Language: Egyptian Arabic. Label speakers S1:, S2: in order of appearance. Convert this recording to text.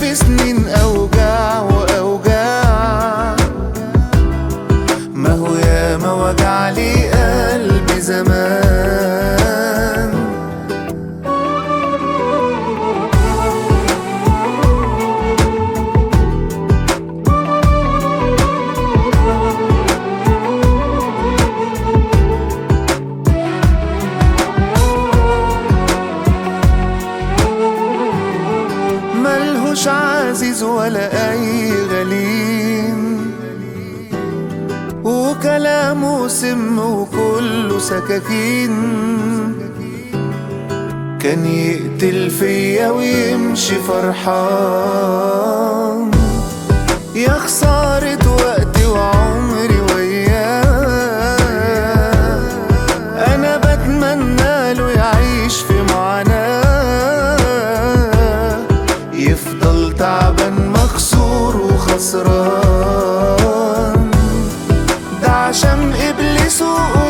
S1: سنين أوجاع وأوجاع ما هو يا ما وجع لي قلبي زمان ملهوش عزيز ولا أي غليم وكلامه سم وكله سكاكين كان يقتل فيا ويمشي فرحان يا خسارة وقتي وعمري وياه أنا بتمنى له يعيش في معاناة يفضل تعبان مخسور وخسران ده عشان إبليس وقوته